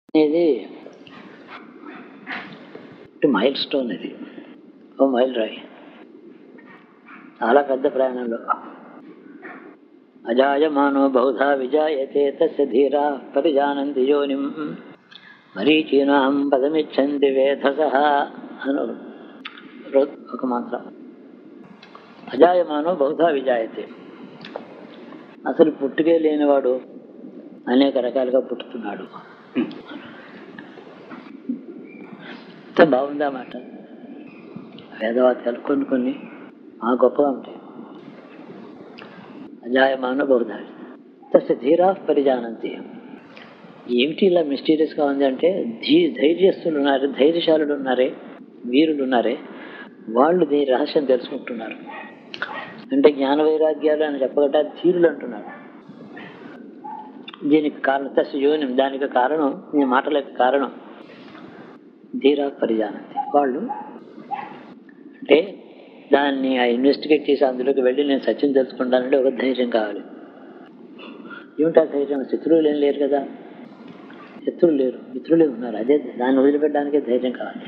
ఇది mile stone ఇది ఓ mile రాయి చాలా పెద్ద ప్రయాణంలో అజాయమానో బహుధా విజాయతే తస్య ధీరా పరిజానంతి యోనిం మరీచీనాం పదమిచ్చంతి వేధస అను రో- ఒక మంత్రం అజాయమానో బహుధా విజాయతే అసలు పుట్టుకే లేనివాడు అనేక రకాలుగా పుట్టుతున్నాడు ఎంత బాగుందా మాట వేదవాక్యాలు కొన్ని కొన్ని ఆ గొప్పగా ఉంటాయి అజాయమాన బహుధా తస్య ధీరా పరిజానంతి ఏమిటి ఇలా మిస్టీరియస్గా ఉంది అంటే ధీ ధైర్యస్తులు ఉన్నారు ధైర్యశాలులు ఉన్నారే వీరులు ఉన్నారే వాళ్ళు దీని రహస్యం తెలుసుకుంటున్నారు అంటే జ్ఞాన వైరాగ్యాలు అని చెప్పగట ధీరులు అంటున్నారు దీనికి కారణం తస్య యోనిం దానికి కారణం ఈ మాటలకు కారణం ధీరా పరిజానంతి వాళ్ళు అంటే దాన్ని ఆ ఇన్వెస్టిగేట్ చేసి అందులోకి వెళ్ళి నేను సత్యం తెలుసుకుంటానంటే ఒక ధైర్యం కావాలి ఏమిటా ధైర్యం శత్రువులు ఏం లేరు కదా శత్రువులు లేరు మిత్రులే ఉన్నారు అదే దాన్ని వదిలిపెట్టడానికే ధైర్యం కావాలి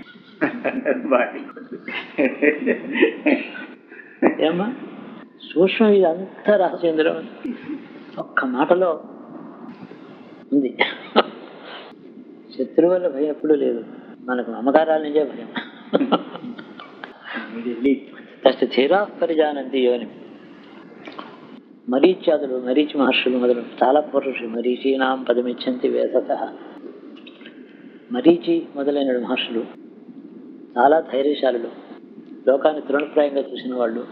ఏమ్మా సూక్ష్మం ఇదంతా రహస్యంలో ఒక్క మాటలో ఉంది శత్రువుల భయం ఎప్పుడూ లేదు మనకు మమకారాల నుంచే భయం తస్య ధీరా పరిజానంతి యోని మరీచ్యాదులు మరీచి మహర్షులు మొదలు చాలా పురుషులు మరీచీనాం పదమిచ్చంతి వేదత మరీచి మొదలైన మహర్షులు చాలా ధైర్యశాలులు లోకాన్ని తృణప్రాయంగా చూసిన వాళ్ళు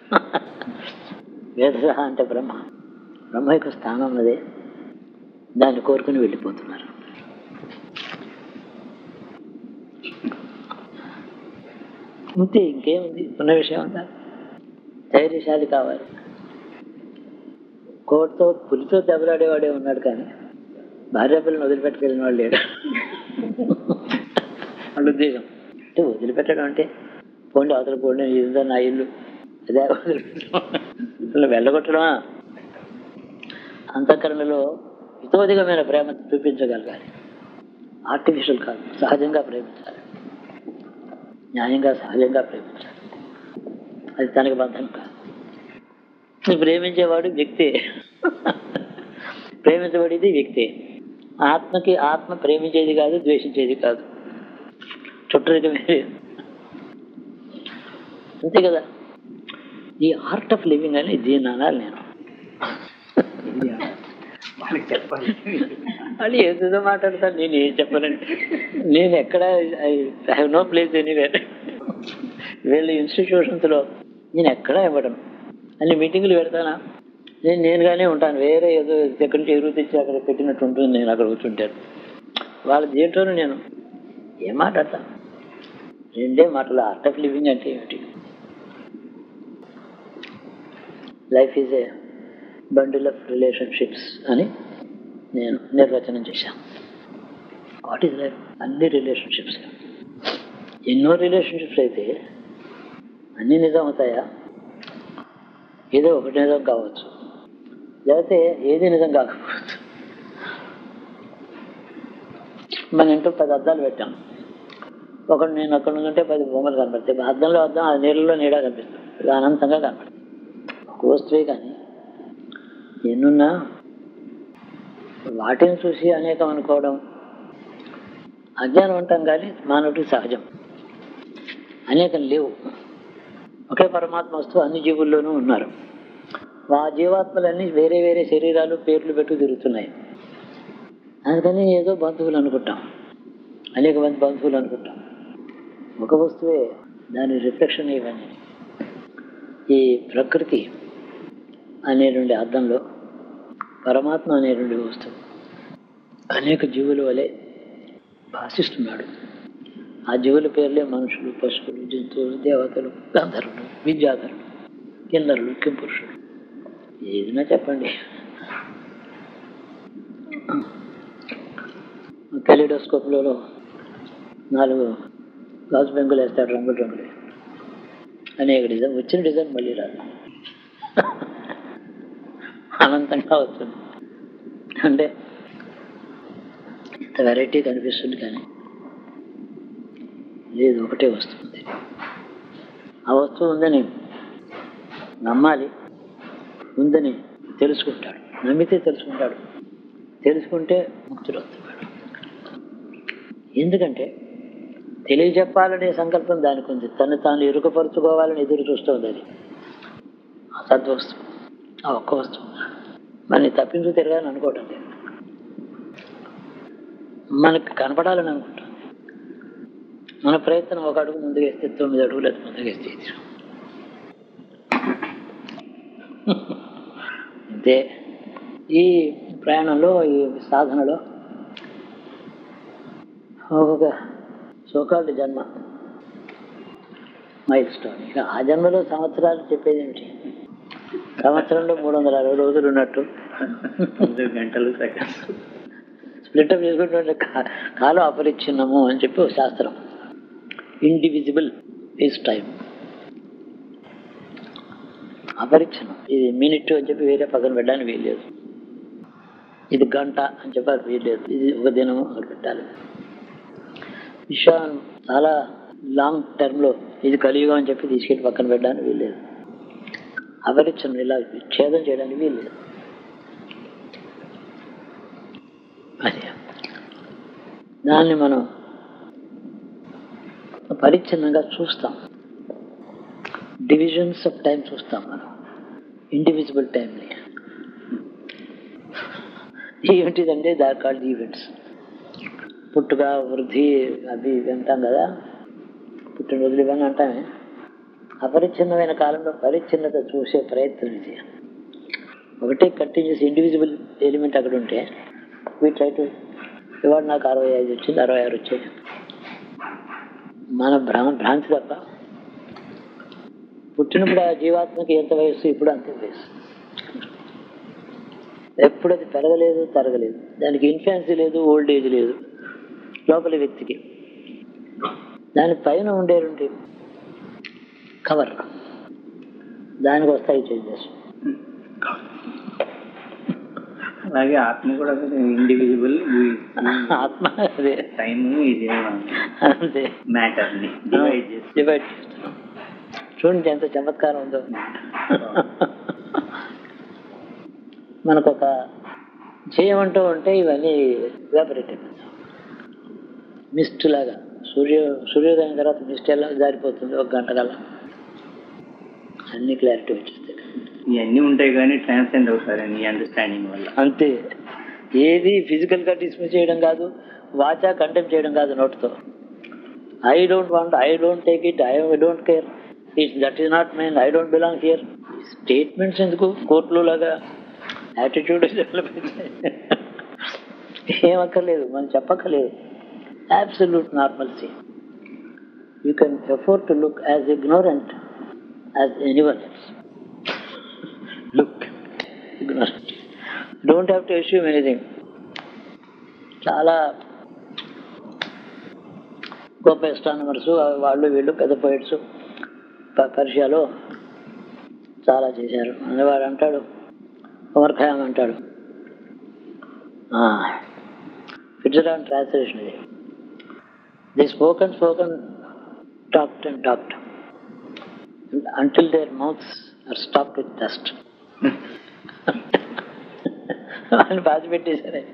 వేదస అంటే బ్రహ్మ బ్రహ్మ యొక్క స్థానం ఉన్నదే దాన్ని కోరుకుని వెళ్ళిపోతున్నారు అంతే ఇంకేముంది ఉన్న విషయం అంతా ధైర్యశాలి కావాలి కోటితో పులితో దెబ్బలాడేవాడే ఉన్నాడు కానీ భార్య పిల్లని వదిలిపెట్టుకెళ్ళిన వాడు లేడు వాళ్ళ ఉద్దేశం అంటే వదిలిపెట్టడం అంటే పోండి అవతల పోండి ఇదంతా నా ఇల్లు అదే వదిలిపెట్టడం అసలు వెళ్ళగొట్టడమా అంతఃకరణలో హితోధికమైన ప్రేమ చూపించగలగాలి ఆర్టిఫిషియల్ కాదు సహజంగా ప్రేమించాలి న్యాయంగా సహజంగా ప్రేమించాలి అది తనకి బంధం కాదు ఈ ప్రేమించేవాడు వ్యక్తే ప్రేమించబడేది వ్యక్తే ఆత్మకి ఆత్మ ప్రేమించేది కాదు ద్వేషించేది కాదు చుట్టరికమే అంతే కదా ఈ ఆర్ట్ ఆఫ్ లివింగ్ అని దీన్ని అనాలి నేను వాళ్ళకి చెప్పాలి వాళ్ళు ఏదేదో మాట్లాడతాను నేను ఏం చెప్పనండి నేను ఎక్కడ I have no place anywhere వీళ్ళ ఇన్స్టిట్యూషన్స్లో నేను ఎక్కడ ఇవ్వడం అన్ని మీటింగులు పెడతానా నేను నేనుగానే ఉంటాను వేరే ఏదో ఎక్కడి నుంచి ఎరువు తెచ్చి అక్కడ పెట్టినట్టు ఉంటుంది నేను అక్కడ కూర్చుంటాను వాళ్ళ దీంట్లోనూ నేను ఏం మాట్లాడతాను రెండే మాటలు ఆర్ట్ ఆఫ్ లివింగ్ అంటే ఏమిటి life is a bundle of relationships అని నేను నిర్వచనం చేశాను వాట్ ఈజ్ లైఫ్ అన్ని రిలేషన్షిప్స్ ఎన్నో రిలేషన్షిప్స్ అయితే అన్ని నిజం అవుతాయా ఏదో ఒకటి నిజం కావచ్చు లేకపోతే ఏది నిజం కాకపోవచ్చు మన ఇంట్లో పది అద్దాలు పెట్టాం ఒకడు నేను అక్కడ ఉంటే పది బొమ్మలు కనపడతాయి అద్దంలో అద్దం ఆ నీళ్ళలో నీడ కనిపిస్తుంది ఇది అనంతంగా కనపడుతుంది ఒక వస్తువే కానీ ఎన్నున్నా వాటిని చూసి అనేకం అనుకోవడం అజ్ఞానం అంటాం కానీ మానవుడికి సహజం అనేకం లేవు ఒకే పరమాత్మ వస్తువు అన్ని జీవుల్లోనూ ఉన్నారు ఆ జీవాత్మలన్నీ వేరే వేరే శరీరాలు పేర్లు పెట్టు తిరుగుతున్నాయి అందుకని ఏదో బంధువులు అనుకుంటాం అనేక మంది బంధువులు అనుకుంటాం ఒక వస్తువే దాని రిఫ్లెక్షన్ ఇవన్నీ ఈ ప్రకృతి అనేటువంటి అర్థంలో పరమాత్మ అనేటువంటి వస్తువు అనేక జీవుల వలె భాషిస్తున్నాడు ఆ జీవుల పేర్లే మనుషులు పశువులు జంతువులు దేవతలు గంధర్వులు విద్యాధరులు కిన్నరులు కింపురుషులు ఏదైనా చెప్పండి కెలిడోస్కోప్లో నాలుగు గాజు బెంకులు వేస్తాడు రంగులు రంగులు అనేక డిజైన్ వచ్చిన డిజైన్ మళ్ళీ రాదు అనంతంగా వస్తుంది అంటే అంత వెరైటీ కనిపిస్తుంది కానీ లేదు ఒకటే వస్తువు ఉంది ఆ వస్తువు ఉందని నమ్మాలి ఉందని తెలుసుకుంటాడు నమ్మితే తెలుసుకుంటాడు తెలుసుకుంటే ముక్తుడు అవుతున్నాడు ఎందుకంటే తెలియజెప్పాలనే సంకల్పం దానికి ఉంది తను తాను ఇరుకపరుచుకోవాలని ఎదురు చూస్తుంది అది ఆ సద్వస్తువు ఆ ఒక్క వస్తువు మనని తప్పించు తిరగాలని అనుకోవటం లేదు మనకు కనపడాలని అనుకుంటాం మన ప్రయత్నం ఒక అడుగు ముందుకు వేస్తే తొమ్మిది అడుగులు అది ముందుకు వేస్తే ఇది. అంతే ఈ ప్రయాణంలో ఈ సాధనలో ఒక్కొక్క సోకాల్డ్ జన్మ మైల్ స్టోన్ ఇక ఆ జన్మలో సంవత్సరాలు చెప్పేది ఏమిటి సంవత్సరంలో మూడు వందల అరవై రోజులు ఉన్నట్టు గంటలు సెకండ్స్ స్ప్లిట్ అప్ చేసుకుంటుంటే కా- కాలం అపరిచ్ఛిన్నము అని చెప్పి ఒక శాస్త్రం ఇండివిజిబుల్ ఈజ్ టైం అపరిచ్ఛిన్నం ఇది మినిట్ అని చెప్పి వేరే పక్కన పెట్టడానికి వీల్లేదు ఇది గంట అని చెప్పి వీల్లేదు ఇది ఒక దినము అక్కడ పెట్టాలి విశ్వం చాలా లాంగ్ టర్మ్లో ఇది కలియుగం అని చెప్పి తీసుకెళ్ళి పక్కన పెట్టడానికి వీల్లేదు అపరిచ్ఛిన్నం ఇలా ఛేదం చేయడానికి వీల్లేదు అది దాన్ని మనం పరిచ్ఛిన్నంగా చూస్తాం డివిజన్స్ ఆఫ్ టైం చూస్తాం మనం ఇండివిజిబుల్ టైంని ఏమిటిదంటే దాని కాల్డ్ ఈవెంట్స్ పుట్టుక వృద్ధి అవి ఇవి అంటాం కదా పుట్టినరోజులు ఇవన్నీ అంటామే అపరిచ్ఛిన్నమైన కాలంలో పరిచ్ఛిన్నత చూసే ప్రయత్నం ఇది ఒకటే కంటిన్యూస్ ఇండివిజిబుల్ ఎలిమెంట్ అక్కడ ఉంటే వీ ట్రై టు ఇవాళ నాకు అరవై ఐదు వచ్చింది అరవై ఆరు వచ్చాయి మన భ్రా భ్రాంతి తప్ప పుట్టినప్పుడు ఆ జీవాత్మకి ఎంత వయస్సు ఇప్పుడు అంతే వయస్సు ఎప్పుడు అది పెరగలేదు తరగలేదు దానికి ఇన్ఫాన్సీ లేదు ఓల్డ్ ఏజ్ లేదు లోపలి వ్యక్తికి దాని పైన ఉండేటువంటి కవర్ దానికి వస్తాయి చేంజెస్ అలాగే ఆత్మ కూడా ఇండివిజువల్ ఆత్మ అదే టైమ్ ఇది అంతే మ్యాటర్ ని డివైడ్ చేసి డివైడ్ చేస్తున్నాం చూడండి ఎంత చమత్కారం ఉందో మనకు ఒక చేయమంటూ ఉంటే ఇవన్నీ ఎవాపరేట్ అయిపోతాం మిస్ట్ లాగా సూర్య సూర్యోదయం తర్వాత మిస్ట్ ఎలా జారిపోతుంది ఒక గంట కల్లా అన్ని క్లారిటీ వచ్చేస్తాయి ఇవన్నీ ఉంటాయి కానీ ట్రాన్సెండ్ అవుతారని ఈ అండర్స్టాండింగ్ వల్ల అంతే ఏది ఫిజికల్గా డిస్మిస్ చేయడం కాదు వాచా కంటెంప్ చేయడం కాదు నోట్తో I don't want I don't take it I don't care it's that is not mine I don't belong here statements ఎందుకు కోర్టులో లాగా యాటిట్యూడ్ ఏమక్కర్లేదు మనం చెప్పక్కర్లేదు absolute normalcy you can afford to look as ignorant as anyone else look ignorant don't have to assume anything చాలా గొప్ప astronomers వాళ్ళు వీళ్ళు పెద్ద పోయిట్స్ పర్షియాలో చాలా చేశారు అని వాడు అంటాడు ఉమర్ ఖయాం అంటాడు ఫిట్జరాన్ ట్రాన్స్లేషన్ ఇది the spoken spoken talked and talked until their mouths are stopped with dust వాళ్ళని బాధ పెట్టేశారు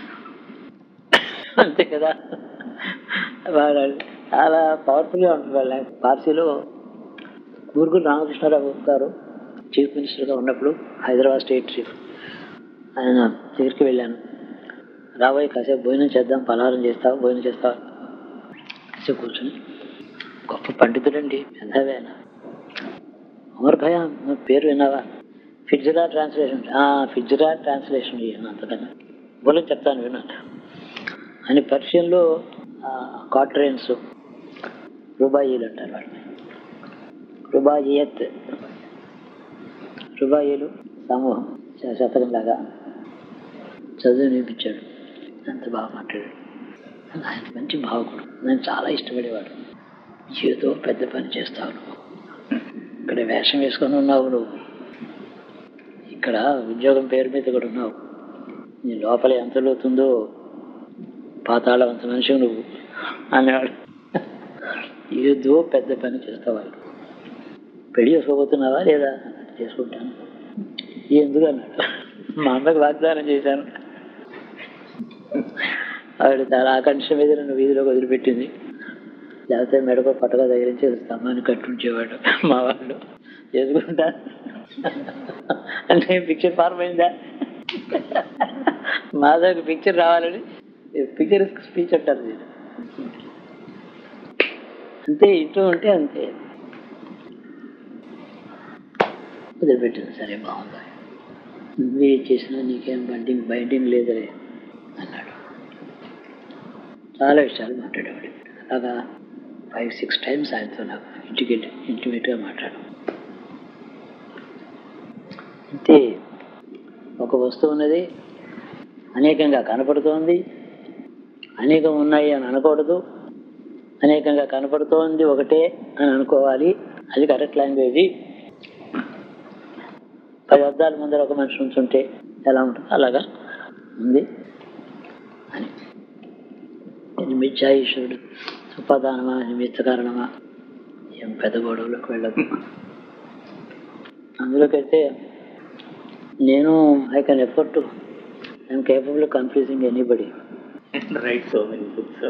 అంతే కదా వాడు చాలా పవర్ఫుల్గా ఉంటుంది వాళ్ళ పార్సీలో గురుగురు రామకృష్ణారావు గారు చీఫ్ మినిస్టర్గా ఉన్నప్పుడు హైదరాబాద్ స్టేట్ చీఫ్ ఆయన దగ్గరికి వెళ్ళాను రాబోయే కాసేపు భోజనం చేద్దాం పలహారం చేస్తావు భోజనం చేస్తావు కాసేపు కూర్చొని గొప్ప పండితుడండి పెద్దవే ఆయన ఉమర్ భయ నువ్వు పేరు విన్నావా ఫిడ్జరా ట్రాన్స్లేషన్ ఫిడ్జరా ట్రాన్స్లేషన్ అంతకన్నా బోలం చెప్తాను విన్నాను అని పర్షియన్లో కాట్రేన్స్ రుబాయిలు అంటారు వాటిని రుబాయియత్ రుబాయిలు సమూహం శ- శతకం లాగా చదువు వినిపించాడు అంత బాగా మాట్లాడాడు ఆయన మంచి భావకుడు నేను చాలా ఇష్టపడేవాడు ఏదో పెద్ద పని చేస్తావు నువ్వు ఇక్కడ వేషం వేసుకొని ఉన్నావు నువ్వు ఇక్కడ ఉద్యోగం పేరు మీద కూడా ఉన్నావు నీ లోపల ఎంత లోతుందో పాతాళం అంత మనిషి నువ్వు అనేవాడు ఏదో పెద్ద పని చేస్తావాడు పెళ్లి చేసుకోబోతున్నావా లేదా అన్నాడు. చేసుకుంటాను ఎందుకు అన్నాడు మా అమ్మకి వాగ్దానం చేశాను ఆవిడ చాలా ఆకాంక్ష మీద నన్ను వీధిలోకి వదిలిపెట్టింది లేకపోతే మెడకో పట్టగా తగిలించి స్తంభాన్ని కట్టుంచేవాడు మా వాళ్ళు చేసుకుంటా అంటే పిక్చర్ ఫార్మ్ అయిందా మాధవ్కి పిక్చర్ రావాలని పిక్చర్ స్పీచ్ అంటారు దీన్ని అంతే ఇంట్లో ఉంటే అంతే వదిలిపెట్టింది సరే బాగుంది నువ్వే చేసినా నీకేం బండింగ్ బైండింగ్ లేదులే అన్నాడు చాలా విషయాలు మాట్లాడేవాడు అలాగా ఫైవ్ సిక్స్ టైమ్స్ ఆయనతో నాకు ఇంటికి ఇంటిమేట్గా మాట్లాడు అంతే ఒక వస్తువు ఉన్నది అనేకంగా కనపడుతోంది అనేకం ఉన్నాయి అని అనకూడదు అనేకంగా కనపడుతోంది ఒకటే అని అనుకోవాలి అది కరెక్ట్ లాంగ్వేజ్ పది అర్థాల ముందర ఒక మనిషి ఉంచుంటే ఎలా ఉంటుంది అలాగా ఉంది అని ఇది మిథ్యా ఈశ్వరుడు ఉపాదానమా నిమిత్త కారణమా ఏం పెద్ద గొడవలోకి వెళ్ళదు అందులోకైతే నేను I can effort I'm capable confusing anybody write so many books.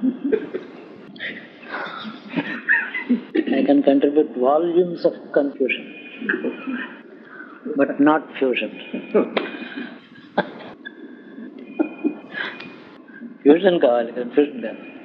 I can contribute volumes of confusion, but not fusion. Fusion కావాలి కన్ఫ్యూజన్ కాదు